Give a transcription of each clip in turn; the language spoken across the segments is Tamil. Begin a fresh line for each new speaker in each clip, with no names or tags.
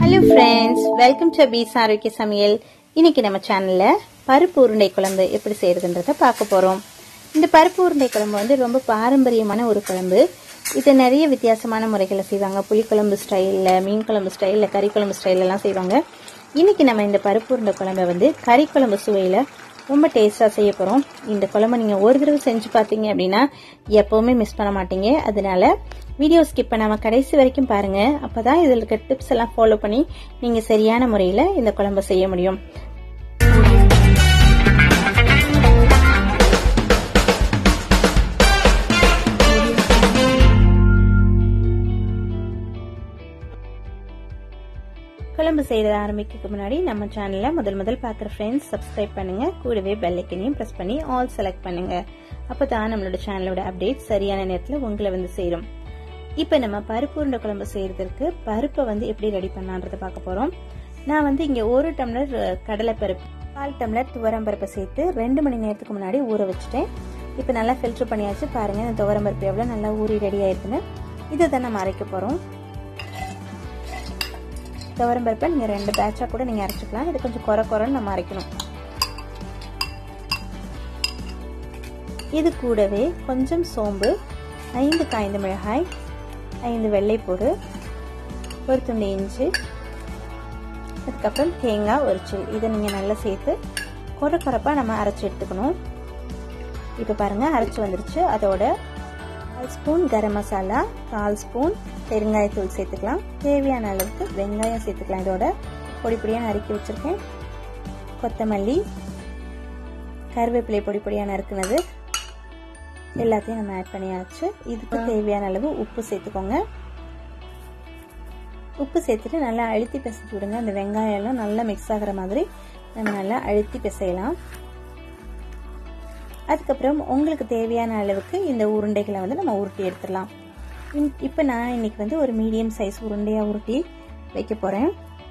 ஹலோ ஃப்ரெண்ட்ஸ் வெல்கம் டு பீஸ் ஆரோக்கிய சமையல் இன்னைக்கு நம்ம சேனலில் பருப்பு உருண்டை குழம்பு எப்படி செய்யறதுன்றத பார்க்க போகிறோம் இந்த பருப்பு உருண்டை குழம்பு வந்து ரொம்ப பாரம்பரியமான ஒரு குழம்பு இது நிறைய வித்தியாசமான முறைகளை செய்வாங்க புளிக்குழம்பு ஸ்டைலில் மீன் குழம்பு ஸ்டைலில் கறி குழம்பு ஸ்டைலெல்லாம் செய்வாங்க இன்னைக்கு நம்ம இந்த பருப்பு உருண்டை குழம்பை வந்து கறி குழம்பு சுவையில் ரொம்ப டேஸ்ட்டாக செய்ய போகிறோம் இந்த குழம்பு நீங்கள் ஒரு தடவை செஞ்சு பார்த்தீங்க அப்படின்னா எப்போவுமே மிஸ் பண்ண மாட்டீங்க அதனால வீடியோ ஸ்கிப் பண்ணாமல் கடைசி வரைக்கும் பாருங்கள் அப்போ தான் இதில் இருக்க டிப்ஸ் எல்லாம் ஃபாலோ பண்ணி நீங்கள் சரியான முறையில் இந்த குழம்பு செய்ய முடியும் குழம்பு செய்ய ஆரம்பிக்கிறதுக்கு முன்னாடி நம்ம சேனலை முதல் முதல் பார்க்குற ஃப்ரெண்ட்ஸ் சப்ஸ்கிரைப் பண்ணுங்க கூடவே பெல்லைக்கனையும் ப்ரெஸ் பண்ணி ஆல் செலக்ட் பண்ணுங்க அப்போ தான் நம்மளோட சேனலோட அப்டேட் சரியான நேரத்தில் உங்களை வந்து சேரும் இப்போ நம்ம பருப்பு உருண்டை குழம்பு செய்யறதுக்கு பருப்பை வந்து எப்படி ரெடி பண்ணலான்றத பார்க்க போகிறோம் நான் வந்து இங்கே ஒரு டம்ளர் கடலை பருப்பு கால் டம்ளர் துவரம் பருப்பை சேர்த்து ரெண்டு மணி நேரத்துக்கு முன்னாடி ஊற வச்சுட்டேன் இப்போ நல்லா ஃபில்டர் பண்ணியாச்சு பாருங்கள் இந்த துவரம் பருப்பு எவ்வளோ நல்லா ஊறி ரெடி ஆயிருக்குன்னு இதை தான் நம்ம அரைக்க போகிறோம் துவரம் பருப்பை நீங்கள் ரெண்டு பேட்சாக கூட நீங்கள் அரைச்சிக்கலாம் இது கொஞ்சம் குறை குறைன்னு நம்ம அரைக்கணும் இது கூடவே கொஞ்சம் சோம்பு ஐந்து காய்ந்த மிளகாய் ஐந்து வெள்ளைப்பூடு ஒரு துண்டு இஞ்சி அதுக்கப்புறம் தேங்காய் ஒரு சில் இதை நீங்கள் நல்லா சேர்த்து குறை குறைப்பாக நம்ம அரைச்சி எடுத்துக்கணும் இப்போ பாருங்கள் அரைச்சி வந்துருச்சு அதோட கால் ஸ்பூன் கரம் மசாலா கால் ஸ்பூன் பெருங்காயத்தூள் சேர்த்துக்கலாம் தேவையான அளவுக்கு வெங்காயம் சேர்த்துக்கலாம் இதோட பொடி பொடியாக நறுக்கி வச்சுருக்கேன் கொத்தமல்லி கருவேப்பிலை பொடி பொடியாக நறுக்குனது எல்லாத்தையும் நம்ம ஆட் பண்ணியாச்சு இதுக்கு தேவையான அளவு உப்பு சேர்த்துக்கோங்க உப்பு சேர்த்துட்டு நல்லா அழுத்தி பிசைஞ்சு விடுங்க அந்த வெங்காயம் எல்லாம் நல்லா மிக்ஸ் ஆகிற மாதிரி நம்ம நல்லா அழுத்தி பிசையலாம் அதுக்கப்புறம் உங்களுக்கு தேவையான அளவுக்கு இந்த உருண்டைகளை வந்து நம்ம உருட்டி எடுத்துடலாம் இப்போ நான் இன்னைக்கு வந்து ஒரு மீடியம் சைஸ் உருண்டையாக உருட்டி வைக்க போகிறேன்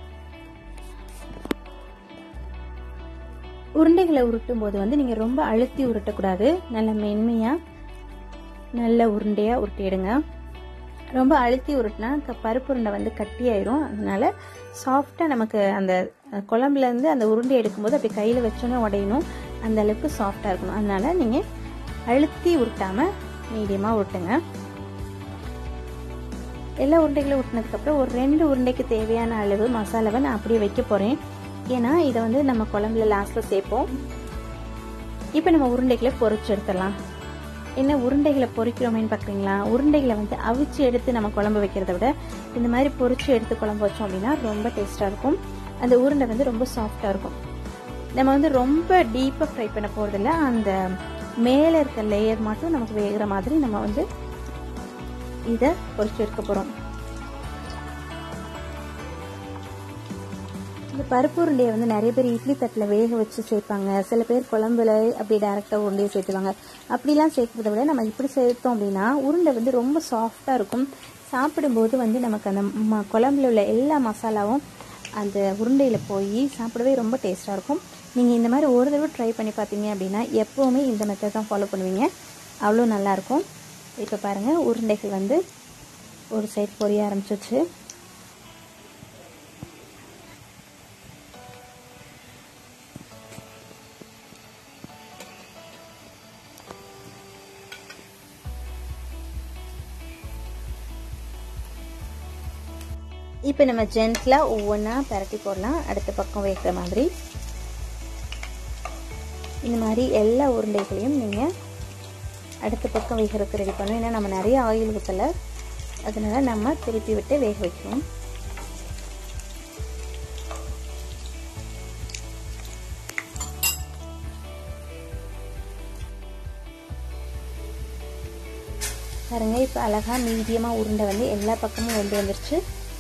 உருண்டைகளை உருட்டும் போது வந்து நீங்கள் ரொம்ப அழுத்தி உருட்டக்கூடாது நல்ல மென்மையாக நல்ல உருண்டையாக உருட்டிடுங்க ரொம்ப அழுத்தி உருட்டினா பருப்பு உருண்டை வந்து கட்டியாயிரும் அதனால சாஃப்டாக நமக்கு அந்த குழம்புலேருந்து அந்த உருண்டை எடுக்கும்போது அப்படி கையில் வச்சோன்னே உடையணும் அந்த அளவுக்கு சாஃப்டாக இருக்கணும் அதனால நீங்கள் அழுத்தி உருட்டாமல் மீடியமாக உருட்டுங்க எல்லா உருண்டைகளும் ஊட்டினதுக்கப்புறம் ஒரு ரெண்டு உருண்டைக்கு தேவையான அளவு மசாலாவை நான் அப்படியே வைக்க போகிறேன் ஏன்னா இதை வந்து நம்ம குழம்புல லாஸ்ட்டில் சேர்ப்போம் இப்போ நம்ம உருண்டைகளை பொறிச்சு எடுத்துடலாம் என்ன உருண்டைகளை பொறிக்கிறோமேன்னு பார்க்குறீங்களா உருண்டைகளை வந்து அவிச்சு எடுத்து நம்ம குழம்பு வைக்கிறத விட இந்த மாதிரி பொறிச்சு எடுத்து குழம்பு வச்சோம் அப்படின்னா ரொம்ப டேஸ்ட்டாக இருக்கும் அந்த உருண்டை வந்து ரொம்ப சாஃப்டாக இருக்கும் நம்ம வந்து ரொம்ப டீப்பாக ஃப்ரை பண்ண போகிறதில்ல அந்த மேலே இருக்க லேயர் மட்டும் நமக்கு வேகிற மாதிரி நம்ம வந்து இதை பொறிச்சு எடுக்க போகிறோம் இந்த பருப்பு உருண்டையை வந்து நிறைய பேர் இட்லி தட்டில் வேக வச்சு சேர்ப்பாங்க சில பேர் குழம்புல அப்படி டேரெக்டாக உருண்டையை சேர்த்துவாங்க அப்படிலாம் சேர்க்கறத விட நம்ம இப்படி சேர்த்தோம் அப்படின்னா உருண்டை வந்து ரொம்ப சாஃப்டாக இருக்கும் சாப்பிடும்போது வந்து நமக்கு அந்த ம குழம்புல உள்ள எல்லா மசாலாவும் அந்த உருண்டையில் போய் சாப்பிடவே ரொம்ப டேஸ்ட்டாக இருக்கும் நீங்கள் இந்த மாதிரி ஒரு தடவை ட்ரை பண்ணி பார்த்தீங்க அப்படின்னா எப்போவுமே இந்த மெத்தட் தான் ஃபாலோ பண்ணுவீங்க அவ்வளோ நல்லாயிருக்கும் இப்போ பாருங்கள் உருண்டைகள் வந்து ஒரு சைட் பொரிய ஆரம்பிச்சிச்சு இப்போ நம்ம ஜென்ட்லாக ஒவ்வொன்றா பரட்டி போடலாம் அடுத்த பக்கம் வைக்கிற மாதிரி இந்த மாதிரி எல்லா உருண்டைகளையும் நீங்கள் அடுத்த பக்கம் வேகிறதுக்கு ரெடி பண்ணணும் ஏன்னா நம்ம நிறைய ஆயில் ஊற்றலை அதனால் நம்ம திருப்பி விட்டு வேக வைக்கணும் பாருங்க இப்போ அழகாக மீடியமாக உருண்டை வந்து எல்லா பக்கமும் வெந்து வந்துருச்சு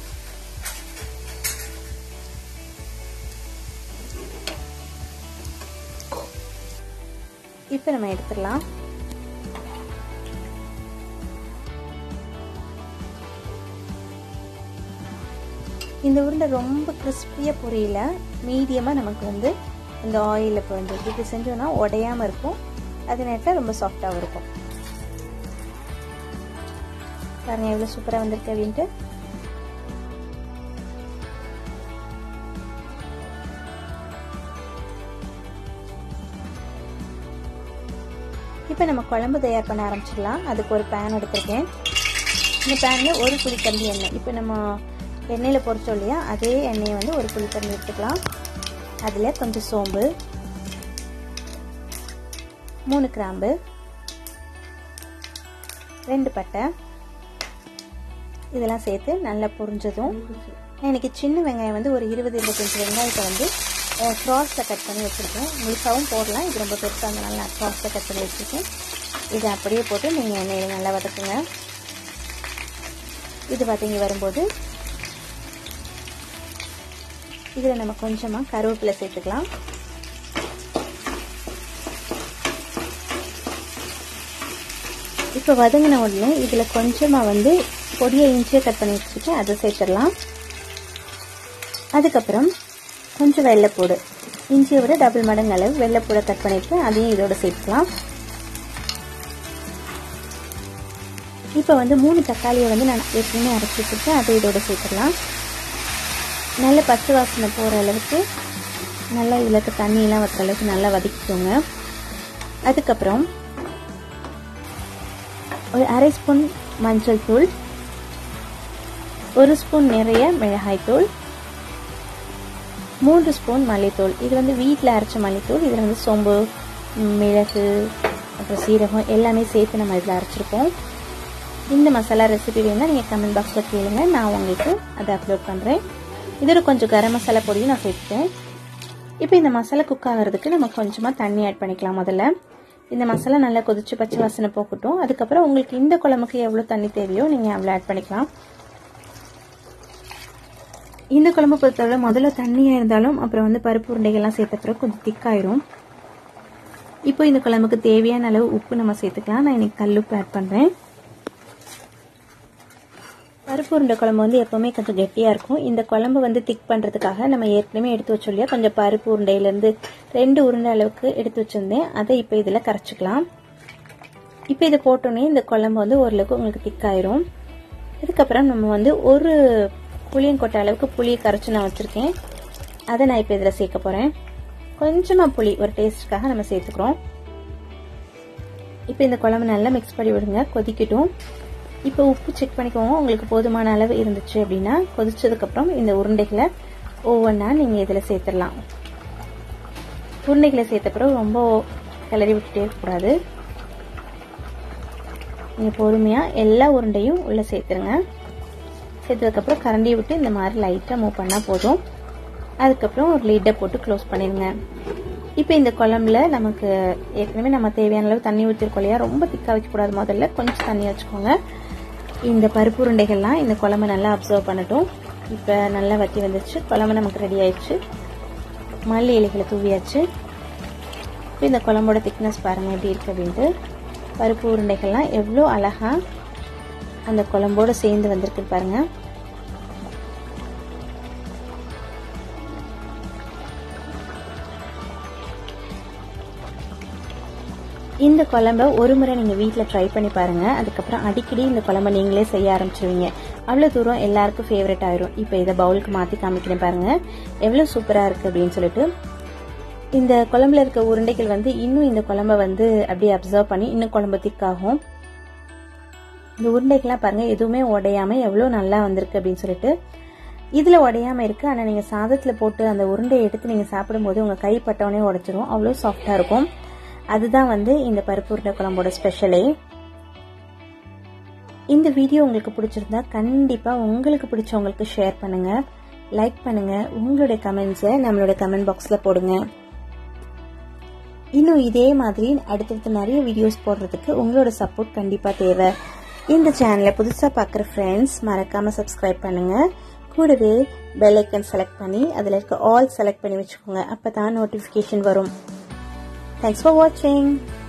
இப்போ நம்ம எடுத்துடலாம் இந்த உருண்டை ரொம்ப கிறிஸ்பியாக பொரியல மீடியமாக நமக்கு வந்து இந்த ஆயிலில் வந்து இப்படி செஞ்சோன்னா உடையாமல் இருக்கும் அது நேரத்தில் ரொம்ப சாஃப்டாகவும் இருக்கும் பாருங்க எவ்வளோ சூப்பராக வந்திருக்கு அப்படின்ட்டு இப்போ நம்ம குழம்பு தயார் பண்ண ஆரம்பிச்சிடலாம் அதுக்கு ஒரு பேன் எடுத்திருக்கேன் இந்த பேனில் ஒரு புளிக்கரண்டி எண்ணெய் இப்போ நம்ம எண்ணெயில் பொறிச்சோம் இல்லையா அதே எண்ணெயை வந்து ஒரு புளிக்கரண்டி எடுத்துக்கலாம் அதில் கொஞ்சம் சோம்பு மூணு கிராம்பு ரெண்டு பட்டை இதெல்லாம் சேர்த்து நல்லா பொரிஞ்சதும் எனக்கு சின்ன வெங்காயம் வந்து ஒரு இருபது இருபத்தஞ்சி வெங்காயத்தை வந்து க்ராஸில் கட் பண்ணி வச்சுருக்கேன் முழுசாகவும் போடலாம் இது ரொம்ப பெருசாக இருந்தனால நான் க்ராஸில் கட் பண்ணி வச்சுருக்கேன் இதை அப்படியே போட்டு நீங்கள் எண்ணெயில் நல்லா வதக்குங்க இது பார்த்தீங்க வரும்போது இதில் நம்ம கொஞ்சமாக கருவேப்பிலை சேர்த்துக்கலாம் இப்போ வதங்கின உடனே இதில் கொஞ்சமாக வந்து பொடியை இஞ்சியை கட் பண்ணி வச்சுருக்கேன் அதை சேர்த்துடலாம் அதுக்கப்புறம் கொஞ்சம் வெள்ளைப்பூடு இஞ்சியை விட டபுள் மடங்கு அளவு வெள்ளைப்பூடை கட் பண்ணியிருக்கேன் அதையும் இதோட சேர்த்துக்கலாம் இப்போ வந்து மூணு தக்காளியை வந்து நான் ஏற்கனவே அரைச்சி வச்சுருக்கேன் அதை இதோட சேர்த்துடலாம் நல்ல பச்சை வாசனை போகிற அளவுக்கு நல்லா இதில் தண்ணியெலாம் வற்ற அளவுக்கு நல்லா வதக்கிக்கோங்க அதுக்கப்புறம் ஒரு அரை ஸ்பூன் மஞ்சள் தூள் ஒரு ஸ்பூன் நிறைய மிளகாய் தூள் மூன்று ஸ்பூன் மல்லித்தூள் இது வந்து வீட்டில் அரைச்ச மல்லித்தூள் இதில் வந்து சோம்பு மிளகு அப்புறம் சீரகம் எல்லாமே சேர்த்து நம்ம இதில் அரைச்சிருக்கோம் இந்த மசாலா ரெசிபி வேணால் நீங்கள் கமெண்ட் பாக்ஸில் கேளுங்க நான் உங்களுக்கு அதை அப்லோட் பண்ணுறேன் இதோட கொஞ்சம் கரம் மசாலா பொடியும் நான் சேர்த்துட்டேன் இப்போ இந்த மசாலா குக் ஆகிறதுக்கு நம்ம கொஞ்சமாக தண்ணி ஆட் பண்ணிக்கலாம் முதல்ல இந்த மசாலா நல்லா கொதிச்சு பச்சை வாசனை போக்கட்டும் அதுக்கப்புறம் உங்களுக்கு இந்த குழம்புக்கு எவ்வளோ தண்ணி தேவையோ நீங்கள் அவ்வளோ ஆட் பண்ணிக்கலாம் இந்த குழம்பு பொறுத்தவரை முதல்ல தண்ணியாக இருந்தாலும் அப்புறம் வந்து பருப்பு உருண்டைகள்லாம் சேர்த்த பிறகு கொஞ்சம் திக்காயிரும் இப்போ இந்த குழம்புக்கு தேவையான அளவு உப்பு நம்ம சேர்த்துக்கலாம் நான் இன்னைக்கு கல்லுப்பு ஆட் பண்ணுறேன் பருப்பு உருண்டை குழம்பு வந்து எப்போவுமே கொஞ்சம் கெட்டியாக இருக்கும் இந்த குழம்பு வந்து திக் பண்ணுறதுக்காக நம்ம ஏற்கனவே எடுத்து வச்சோம் இல்லையா கொஞ்சம் பருப்பு உருண்டையிலேருந்து ரெண்டு உருண்டை அளவுக்கு எடுத்து வச்சுருந்தேன் அதை இப்போ இதில் கரைச்சிக்கலாம் இப்போ இதை போட்டோன்னே இந்த குழம்பு வந்து ஓரளவுக்கு உங்களுக்கு திக்காயிரும் இதுக்கப்புறம் நம்ம வந்து ஒரு புளியங்கொட்டை அளவுக்கு புளியை கரைச்சி நான் வச்சுருக்கேன் அதை நான் இப்போ இதில் சேர்க்க போகிறேன் கொஞ்சமாக புளி ஒரு டேஸ்ட்டுக்காக நம்ம சேர்த்துக்கிறோம் இப்போ இந்த குழம்பு நல்லா மிக்ஸ் பண்ணி விடுங்க கொதிக்கட்டும் இப்போ உப்பு செக் பண்ணிக்கோங்க உங்களுக்கு போதுமான அளவு இருந்துச்சு அப்படின்னா கொதிச்சதுக்கப்புறம் இந்த உருண்டைகளை ஒவ்வொன்றா நீங்கள் இதில் சேர்த்துடலாம் உருண்டைகளை சேர்த்த பிறகு ரொம்ப கிளறி விட்டுட்டே இருக்கக்கூடாது நீங்கள் பொறுமையாக எல்லா உருண்டையும் உள்ளே சேர்த்துருங்க சேர்த்ததுக்கப்புறம் கரண்டியை விட்டு இந்த மாதிரி லைட்டாக மூவ் பண்ணால் போதும் அதுக்கப்புறம் ஒரு லிட்டை போட்டு க்ளோஸ் பண்ணிடுங்க இப்போ இந்த குழம்புல நமக்கு ஏற்கனவே நம்ம தேவையான அளவு தண்ணி ஊற்றிருக்கோம் இல்லையா ரொம்ப திக்காக வைக்கக்கூடாது முதல்ல கொஞ்சம் தண்ணி வச்சுக்கோங்க இந்த பருப்பு உருண்டைகள்லாம் இந்த குழம்பு நல்லா அப்சர்வ் பண்ணட்டும் இப்போ நல்லா வத்தி வந்துச்சு குழம்பு நமக்கு ரெடி ஆயிடுச்சு மல்லி இலைகளை தூவியாச்சு இப்போ இந்த குழம்போட திக்னஸ் பாருங்கள் எப்படி இருக்குது அப்படின்ட்டு பருப்பு உருண்டைகள்லாம் எவ்வளோ அழகாக அந்த குழம்போடு சேர்ந்து வந்திருக்கு பாருங்கள் இந்த குழம்ப ஒரு முறை நீங்கள் வீட்டில் ட்ரை பண்ணி பாருங்கள் அதுக்கப்புறம் அடிக்கடி இந்த குழம்ப நீங்களே செய்ய ஆரம்பிச்சிருவீங்க அவ்வளோ தூரம் எல்லாருக்கும் ஃபேவரட் ஆயிரும் இப்போ இதை பவுலுக்கு மாற்றி காமிக்கிறேன் பாருங்கள் எவ்வளோ சூப்பராக இருக்குது அப்படின்னு சொல்லிட்டு இந்த குழம்புல இருக்க உருண்டைகள் வந்து இன்னும் இந்த குழம்ப வந்து அப்படியே அப்சர்வ் பண்ணி இன்னும் குழம்பு திக்காகும் இந்த உருண்டைகள்லாம் பாருங்கள் எதுவுமே உடையாமல் எவ்வளோ நல்லா வந்திருக்கு அப்படின்னு சொல்லிட்டு இதில் உடையாமல் இருக்குது ஆனால் நீங்கள் சாதத்தில் போட்டு அந்த உருண்டையை எடுத்து நீங்கள் சாப்பிடும்போது உங்கள் கை பட்டவனே உடைச்சிரும் அவ்வளோ சாஃப்டாக இருக்கும் அதுதான் வந்து இந்த பருப்பு உருண்டை குழம்போட ஸ்பெஷலே இந்த வீடியோ உங்களுக்கு பிடிச்சிருந்தா கண்டிப்பாக உங்களுக்கு பிடிச்சவங்களுக்கு ஷேர் பண்ணுங்கள் லைக் பண்ணுங்கள் உங்களுடைய கமெண்ட்ஸை நம்மளோட கமெண்ட் பாக்ஸில் போடுங்க இன்னும் இதே மாதிரி அடுத்தடுத்து நிறைய வீடியோஸ் போடுறதுக்கு உங்களோட சப்போர்ட் கண்டிப்பாக தேவை இந்த சேனலை புதுசாக பார்க்குற ஃப்ரெண்ட்ஸ் மறக்காமல் சப்ஸ்கிரைப் பண்ணுங்கள் கூடவே பெல் ஐக்கன் செலக்ட் பண்ணி அதில் இருக்க ஆல் செலக்ட் பண்ணி வச்சுக்கோங்க அப்போ தான் நோட்டிஃபிகேஷன் வரும் தேங்க்ஸ் ஃபார் வாட்சிங்